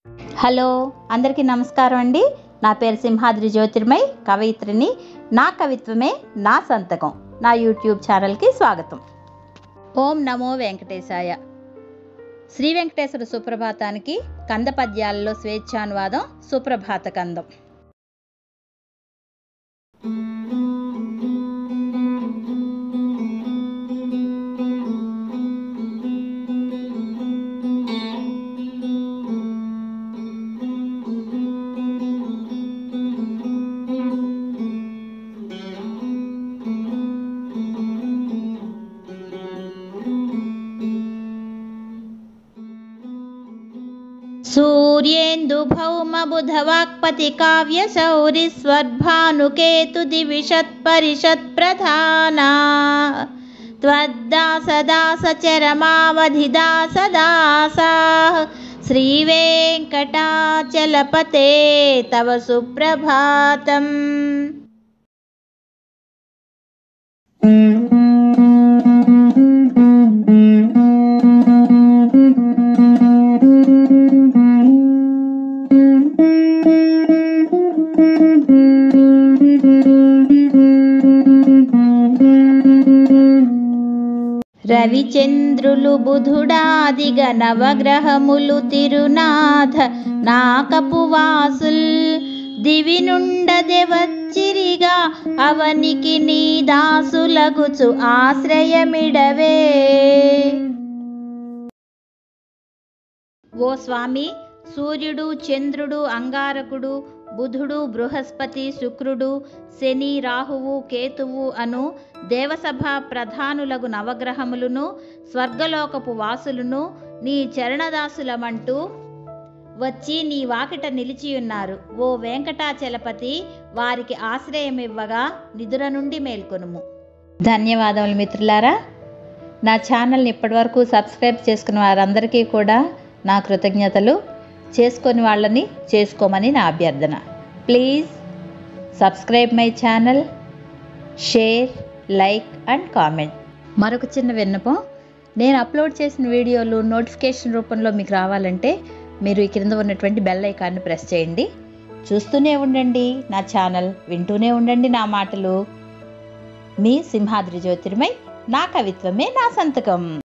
hello అందరికీ నమస్కారం అండి నా పేరు సింహాద్రి జ్యోతిర్మయ్ కవయిత్రిని నా కవిత్వమే నా సంతకం నా యూట్యూబ్ ఛానల్కి స్వాగతం ఓం నమో వెంకటేశాయ శ్రీ వెంకటేశ్వర సుప్రభాతానికి కంద పద్యాలలో స్వేచ్ఛానువాదం సుప్రభాత కందం సూర్యేందు భౌమ బుధవాక్పతి కావ్య శౌరి స్వర్భానుకేతు దివిషత్ పరిషత్ ప్రధానా త్వద్దాస దాస చరమావధి దాస దాసా శ్రీ వెంకటాచలపతే తవ సుప్రభాతం రవిచంద్రులు బుధుడాదిగ నవగ్రహములు తిరునాథ నాకపు వాసుల్ దివి నుండదెవచ్చిరిగా అవనికి నీ దాసులగుచు ఆశ్రయమిడవే ఓ స్వామి సూర్యుడు చంద్రుడు అంగారకుడు బుధుడు బృహస్పతి శుక్రుడు శని రాహువు కేతువు అను దేవసభ ప్రధానులగు నవగ్రహములను స్వర్గలోకపు వాసులను నీ చరణదాసులమంటూ వచ్చి నీ వాకిట నిలిచియున్నారు ఓ వెంకటాచలపతి వారికి ఆశ్రయమివ్వగా నిదుర నుండి మేల్కొనుము ధన్యవాదములు మిత్రులారా నా ఛానల్ని ఇప్పటివరకు సబ్స్క్రైబ్ చేసుకున్న వారందరికీ కూడా నా కృతజ్ఞతలు చేసుకొని వాళ్ళని చేసుకోమని నా అభ్యర్థన please subscribe my channel share like and comment మరొక చిన్న విన్నపం నేను అప్లోడ్ చేసిన వీడియోలు నోటిఫికేషన్ రూపంలో మీకు రావాలంటే మీరు ఈ క్రింద ఉన్నటువంటి బెల్ ఐకాన్ని ప్రెస్ చేయండి చూస్తూనే ఉండండి నా ఛానల్ వింటూనే ఉండండి నా మాటలు మీ సింహాద్రి జ్యోతిర్మై నా కవిత్వమే నా సంతకం